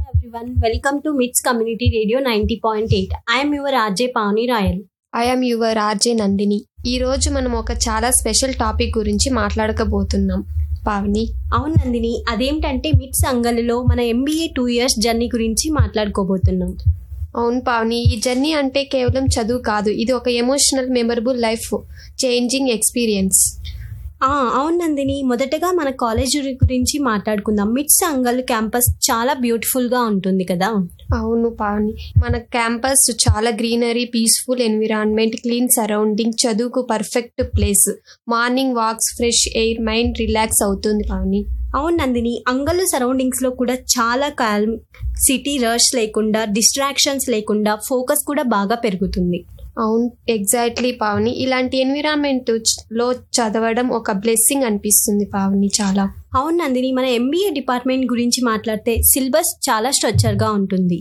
everyone. Welcome to MITS Community Radio 90.8. I am your RJ Pavani Royal. I'm your RJ Nandini ఈ రోజు మనం ఒక చాలా స్పెషల్ టాపిక్ గురించి మాట్లాడకబోతున్నాం పావని అవును నందిని అదేంటంటే మిట్స్ అంగలిలో మన ఎంబీఏ టూ ఇయర్స్ జర్నీ గురించి మాట్లాడుకోబోతున్నాం అవును పావని ఈ జర్నీ అంటే కేవలం చదువు కాదు ఇది ఒక emotional memorable life changing experience ఆ, అవును నందిని మొదటగా మన కాలేజ్ గురించి మాట్లాడుకుందాం మిట్స్ అంగల్ క్యాంపస్ చాలా బ్యూటిఫుల్ గా ఉంటుంది కదా అవును పావని మన క్యాంపస్ చాలా greenery peaceful environment clean surrounding చదువుకు perfect place morning walks fresh air mind relax అవుతుంది పావని అవును నందిని అంగల్ సరౌండింగ్స్ లో కూడా చాలా కాల్మ్ సిటీ రష్ లేకుండా డిస్ట్రాక్షన్స్ లేకుండా ఫోకస్ కూడా బాగా పెరుగుతుంది అవును ఎగ్జాక్ట్లీ పావని ఇలాంటి ఎన్విరాన్మెంట్ లో చదవడం ఒక బ్లెస్సింగ్ అనిపిస్తుంది పావని చాలా అవును నందిని మన ఎంబీఏ డిపార్ట్మెంట్ గురించి మాట్లాడితే సిలబస్ చాలా స్ట్రక్చర్ గా ఉంటుంది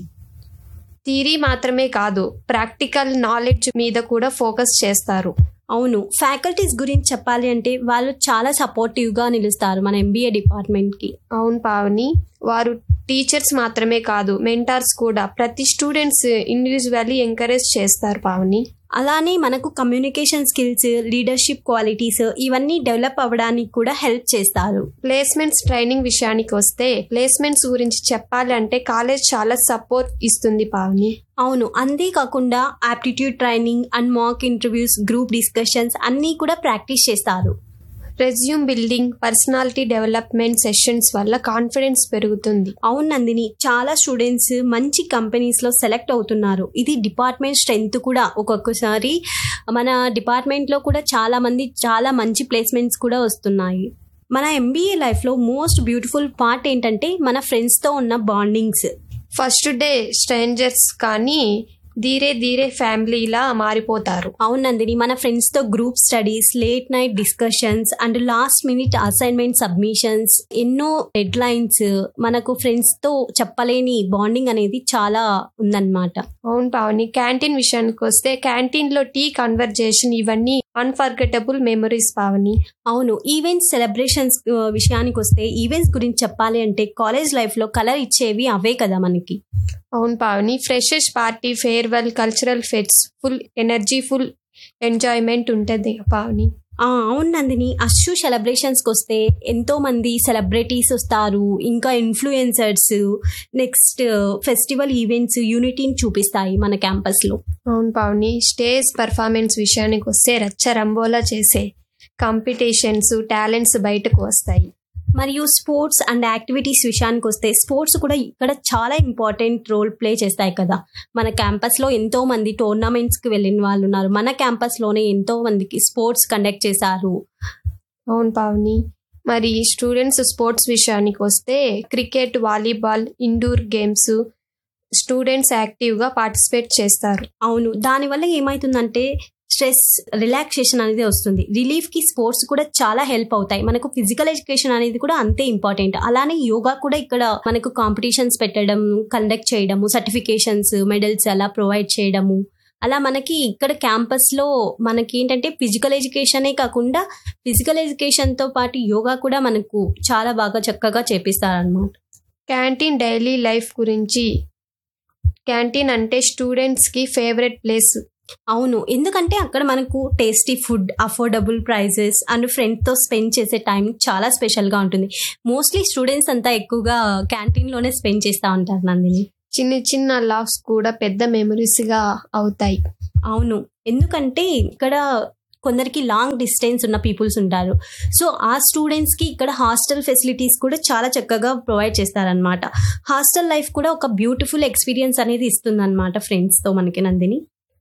థీరీ మాత్రమే కాదు ప్రాక్టికల్ నాలెడ్జ్ మీద కూడా ఫోకస్ చేస్తారు అవును ఫ్యాకల్టీస్ గురించి చెప్పాలి అంటే వాళ్ళు చాలా సపోర్టివ్ గా నిలుస్తారు మన ఎంబీఏ డిపార్ట్మెంట్ కి అవును పావని వారు టీచర్స్ మాత్రమే కాదు మెంటార్స్ కూడా ప్రతి స్టూడెంట్స్ ఇండివిజువల్లీ ఎంకరేజ్ చేస్తారు పావని అలానే మనకు కమ్యూనికేషన్ స్కిల్స్ లీడర్షిప్ క్వాలిటీస్ ఇవన్నీ డెవలప్ అవ్వడానికి కూడా హెల్ప్ చేస్తారు ప్లేస్మెంట్స్ ట్రైనింగ్ విషయానికి వస్తే ప్లేస్మెంట్స్ గురించి చెప్పాలి అంటే కాలేజ్ చాలా సపోర్ట్ ఇస్తుంది పావని అవును అంతేకాకుండా aptitude training and mock interviews group discussions అన్నీ కూడా ప్రాక్టీస్ చేస్తారు resume building personality development sessions వల్ల కాన్ఫిడెన్స్ పెరుగుతుంది అవును నందిని చాలా స్టూడెంట్స్ మంచి కంపెనీస్ లో సెలెక్ట్ అవుతున్నారు ఇది డిపార్ట్మెంట్ స్ట్రెంగ్త్ కూడా ఒక్కొక్కసారి మన డిపార్ట్మెంట్ లో కూడా చాలా మంది చాలా మంచి ప్లేస్మెంట్స్ కూడా వస్తున్నాయి మన ఎంబీఏ లైఫ్ లో మోస్ట్ బ్యూటిఫుల్ పార్ట్ ఏంటంటే మన ఫ్రెండ్స్ తో ఉన్న బాండింగ్స్ ఫస్ట్ డే స్ట్రేంజర్స్ కానీ ధీరే ధీరే ఫ్యామిలీలా మారిపోతారు అవును నందిని మన ఫ్రెండ్స్ తో group studies late night discussions and last minute assignment submissions ఎన్నో డెడ్ లైన్స్ మనకు ఫ్రెండ్స్ తో చెప్పలేని బాండింగ్ అనేది చాలా ఉందన్నమాట అవును పావని క్యాంటీన్ విషయానికి వస్తే క్యాంటీన్ లో టీ కన్వర్జేషన్ ఇవన్నీ అన్ఫర్గెటబుల్ మెమరీస్ పావని అవును ఈవెంట్స్ సెలబ్రేషన్స్ విషయానికి వస్తే ఈవెంట్స్ గురించి చెప్పాలి అంటే కాలేజ్ లైఫ్ లో కలర్ ఇచ్చేవి అవే కదా మనకి అవును Pavani freshers party farewell cultural fests full energy full enjoyment ఉంటుంది పావని ఆ, అవును నందిని అశ్షు సెలబ్రేషన్స్ కి వస్తే ఎంతో మంది సెలబ్రిటీస్ వస్తారు ఇంకా ఇన్ఫ్లుయెన్సర్స్ నెక్స్ట్ ఫెస్టివల్ ఈవెంట్స్ యూనిటీని చూపిస్తాయి మన క్యాంపస్ లో అవును పావని స్టేజ్ పర్ఫార్మెన్స్ విషయానికి వస్తే రచ్చ రంబోలా చేసే కాంపిటీషన్స్ టాలెంట్స్ బయటకు వస్తాయి మరియు స్పోర్ట్స్ అండ్ యాక్టివిటీస్ విషయానికి వస్తే స్పోర్ట్స్ కూడా ఇక్కడ చాలా ఇంపార్టెంట్ రోల్ ప్లే చేస్తాయి కదా మన క్యాంపస్ లో ఎంతో మంది టోర్నమెంట్స్ కి వెళ్ళిన వాళ్ళు ఉన్నారు మన క్యాంపస్ లోనే ఎంతో మందికి స్పోర్ట్స్ కండక్ట్ చేశారు అవును పావని మరి స్టూడెంట్స్ స్పోర్ట్స్ విషయానికి వస్తే cricket volleyball indoor games students యాక్టివ్గా పార్టిసిపేట్ చేస్తారు అవును దానివల్ల ఏమవుతుందంటే స్ట్రెస్ రిలాక్సేషన్ అనేది వస్తుంది రిలీఫ్ కి స్పోర్ట్స్ కూడా చాలా హెల్ప్ అవుతాయి మనకు ఫిజికల్ ఎడ్యుకేషన్ అనేది కూడా అంతే ఇంపార్టెంట్ అలానే యోగా కూడా ఇక్కడ మనకు కాంపిటీషన్స్ పెట్టడం కండక్ట్ చేయడము సర్టిఫికేషన్స్ మెడల్స్ అలా ప్రొవైడ్ చేయడము అలా మనకి ఇక్కడ క్యాంపస్ లో మనకి ఏంటంటే ఫిజికల్ ఎడ్యుకేషనే కాకుండా ఫిజికల్ ఎడ్యుకేషన్ తో పాటు యోగా కూడా మనకు చాలా బాగా చక్కగా చేపిస్తారనమాట క్యాంటీన్ డైలీ లైఫ్ గురించి క్యాంటీన్ అంటే స్టూడెంట్స్కి ఫేవరెట్ ప్లేస్ అవును ఎందుకంటే అక్కడ మనకు tasty food affordable prices and friend తో స్పెండ్ చేసే టైం చాలా స్పెషల్ గా ఉంటుంది మోస్ట్లీ స్టూడెంట్స్ అంతా ఎక్కువగా క్యాంటీన్ లోనే స్పెండ్ చేస్తూ ఉంటారు నందిని చిన్న చిన్న లావ్స్ కూడా పెద్ద మెమరీస్గా అవుతాయి అవును ఎందుకంటే ఇక్కడ కొందరికి లాంగ్ డిస్టెన్స్ ఉన్న పీపుల్స్ ఉంటారు సో ఆ స్టూడెంట్స్ కి ఇక్కడ హాస్టల్ ఫెసిలిటీస్ కూడా చాలా చక్కగా ప్రొవైడ్ చేస్తారనమాట హాస్టల్ లైఫ్ కూడా ఒక బ్యూటిఫుల్ ఎక్స్పీరియన్స్ అనేది ఇస్తుంది ఫ్రెండ్స్ తో మనకి నందిని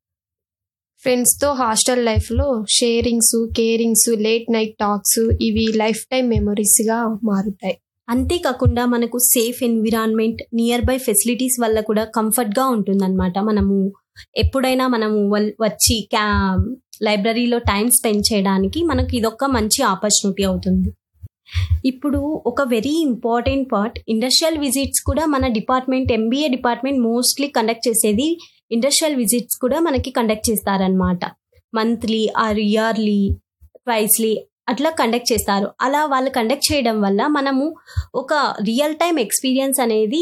ఫ్రెండ్స్తో హాస్టల్ లైఫ్లో sharings carings late night talks ఇవి లైఫ్ టైం మెమరీస్గా మారుతాయి అంతేకాకుండా మనకు safe environment nearby facilities వల్ల కూడా కంఫర్ట్ గా ఉంటుందన్నమాట మనము ఎప్పుడైనా మనము వల్- వచ్చి క్యా లైబ్రరీలో టైం స్పెండ్ చేయడానికి మనకు ఇదొక మంచి ఆపర్చునిటీ అవుతుంది ఇప్పుడు ఒక very important part industrial visits కూడా మన department MBA department mostly conduct చేసేది ఇండస్ట్రియల్ విజిట్స్ కూడా మనకి కండక్ట్ చేస్తారనమాట మంత్లీ ఆర్ ఇయర్లీ ట్వైస్లీ అట్లా కండక్ట్ చేస్తారు అలా వాళ్ళు కండక్ట్ చేయడం వల్ల మనము ఒక రియల్ టైం ఎక్స్పీరియన్స్ అనేది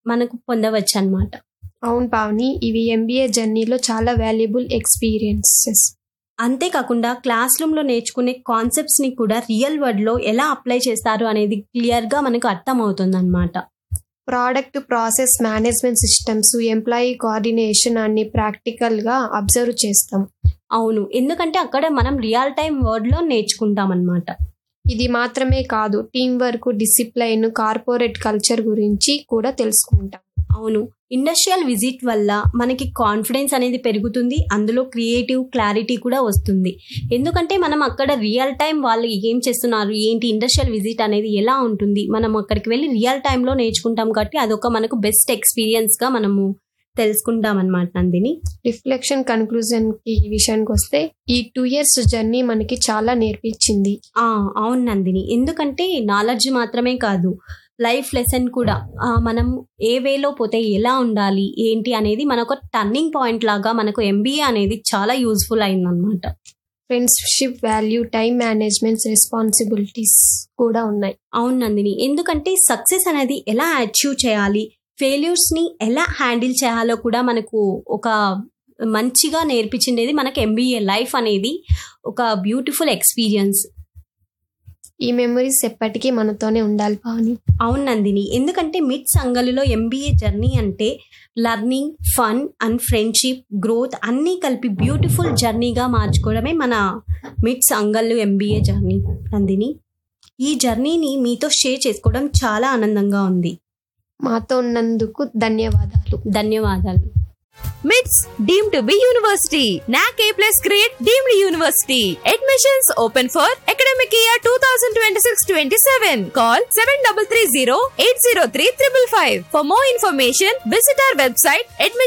మనకు పొందవచ్చు అనమాట అవును పావని ఇవి ఎంబీఏ జర్నీలో చాలా వాల్యుబుల్ ఎక్స్పీరియన్సెస్ అంతేకాకుండా క్లాస్ రూమ్లో నేర్చుకునే కాన్సెప్ట్స్ని కూడా రియల్ వరల్డ్లో ఎలా అప్లై చేస్తారు అనేది క్లియర్గా మనకు అర్థమవుతుంది అనమాట product process management systems employee coordination అన్ని ప్రాక్టికల్గా అబ్జర్వ్ చేస్తాం అవును ఎందుకంటే అక్కడ మనం రియల్ టైం వర్డ్లో నేర్చుకుంటాం అనమాట ఇది మాత్రమే కాదు teamwork discipline corporate culture గురించి కూడా తెలుసుకుంటాం అవును ఇండస్ట్రియల్ విజిట్ వల్ల మనకి కాన్ఫిడెన్స్ అనేది పెరుగుతుంది అందులో క్రియేటివ్ క్లారిటీ కూడా వస్తుంది ఎందుకంటే మనం అక్కడ రియల్ టైం వాళ్ళు ఏం చేస్తున్నారు ఏంటి ఇండస్ట్రియల్ విజిట్ అనేది ఎలా ఉంటుంది మనం అక్కడికి వెళ్ళి రియల్ టైంలో నేర్చుకుంటాం కాబట్టి అదొక మనకు బెస్ట్ ఎక్స్పీరియన్స్గా మనము తెలుసుకుంటాం అనమాట నందిని రిఫ్లెక్షన్ కన్క్లూజన్ కి విషయానికి వస్తే ఈ టూ ఇయర్స్ జర్నీ మనకి చాలా నేర్పించింది ఆ, అవును నందిని ఎందుకంటే నాలెడ్జ్ మాత్రమే కాదు లైఫ్ లెసన్ కూడా ఆ, మనం ఏ వేలో పోతే ఎలా ఉండాలి ఏంటి అనేది మనకు టర్నింగ్ పాయింట్ లాగా మనకు ఎంబీఏ అనేది చాలా యూజ్ఫుల్ అయిందనమాట friendship value time management responsibilities కూడా ఉన్నాయి అవును నందిని ఎందుకంటే సక్సెస్ అనేది ఎలా అచీవ్ చేయాలి ఫెయిల్యూర్స్ని ఎలా హ్యాండిల్ చేయాలో కూడా మనకు ఒక మంచిగా నేర్పించిండేది మనకు ఎంబీఏ లైఫ్ అనేది ఒక బ్యూటిఫుల్ ఎక్స్పీరియన్స్ ఈ మెమరీస్ ఎప్పటికీ మనతోనే ఉండాలి పావని అవును నందిని ఎందుకంటే మిడ్ సంగలిలో ఎంబీఏ జర్నీ అంటే learning fun and friendship growth అన్నీ కలిపి బ్యూటిఫుల్ జర్నీగా మార్చుకోవడమే మన మిడ్ సంగల్లు ఎంబీఏ జర్నీ నందిని ఈ జర్నీని మీతో షేర్ చేసుకోవడం చాలా ఆనందంగా ఉంది మాతో ఉన్నందుకు ధన్యవాదాలు ధన్యవాదాలు MITS deemed to be university. NAC A plus grade deemed university. Admissions open for academic year 2026-27. Call 7330-803-555. For more information, visit our website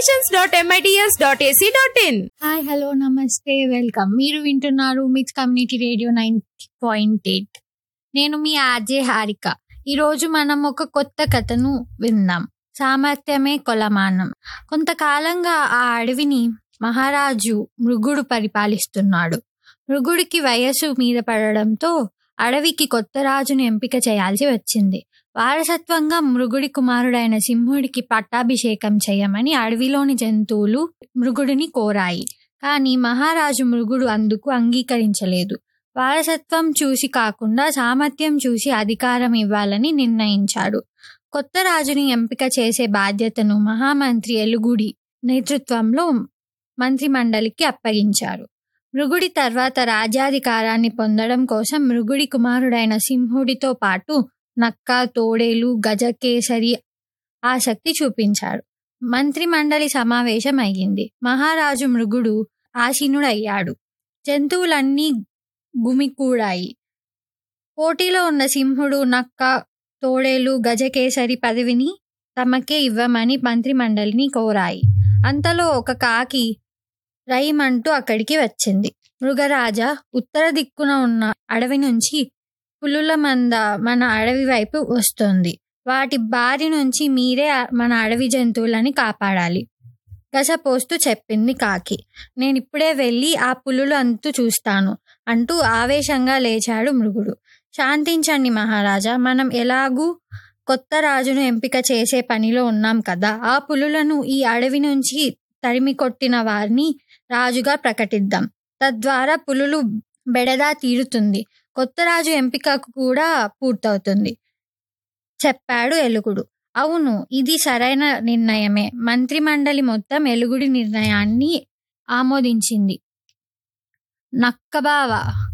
admissions.mits.ac.in. Hi hello నమస్తే వెల్కమ్ మీరు వింటున్నారు మిత్ community radio nine point eight నేను మీ RJ Harika ఈరోజు మనం ఒక కొత్త కథను విందాం సామర్థ్యమే కొలమానం కొంతకాలంగా ఆ అడవిని మహారాజు మృగుడు పరిపాలిస్తున్నాడు మృగుడికి వయస్సు మీద పడడంతో అడవికి కొత్త రాజును ఎంపిక చేయాల్సి వచ్చింది వారసత్వంగా మృగుడి కుమారుడైన సింహుడికి పట్టాభిషేకం చేయమని అడవిలోని జంతువులు మృగుడిని కోరాయి కానీ మహారాజు మృగుడు అందుకు అంగీకరించలేదు వారసత్వం చూసి కాకుండా సామర్థ్యం చూసి అధికారం ఇవ్వాలని నిర్ణయించాడు కొత్త రాజుని ఎంపిక చేసే బాధ్యతను మహామంత్రి ఎలుగుడి నేతృత్వంలో మంత్రిమండలికి అప్పగించారు మృగుడి తర్వాత రాజ్యాధికారాన్ని పొందడం కోసం మృగుడి కుమారుడైన సింహుడితో పాటు నక్క తోడేలు గజకేసరి ఆసక్తి చూపించారు మంత్రిమండలి సమావేశం అయ్యింది మహారాజు మృగుడు ఆసీనుడయ్యాడు జంతువులన్నీ గుమికూడాయి పోటీలో ఉన్న సింహుడు నక్క తోడేలు గజకేసరి పదవిని తమకే ఇవ్వమని మంత్రిమండలిని కోరాయి అంతలో ఒక కాకి రైమంటూ అక్కడికి వచ్చింది మృగరాజా ఉత్తర దిక్కున ఉన్న అడవి నుంచి పులుల మంద మన అడవి వైపు వస్తుంది వాటి బారి నుంచి మీరే మన అడవి జంతువులని కాపాడాలి గసపోస్తూ చెప్పింది కాకి నేనిప్పుడే వెళ్ళి ఆ పులులు అంతు చూస్తాను అంటూ ఆవేశంగా లేచాడు మృగుడు శాంతించండి మహారాజా మనం ఎలాగూ కొత్త రాజును ఎంపిక చేసే పనిలో ఉన్నాం కదా ఆ పులులను ఈ అడవి నుంచి తరిమి కొట్టిన వారిని రాజుగా ప్రకటిద్దాం తద్వారా పులులు బెడదా తీరుతుంది కొత్త రాజు ఎంపిక కూడా పూర్తవుతుంది చెప్పాడు ఎలుగుడు అవును ఇది సరైన నిర్ణయమే మంత్రిమండలి మొత్తం ఎలుగుడి నిర్ణయాన్ని ఆమోదించింది నక్కబావ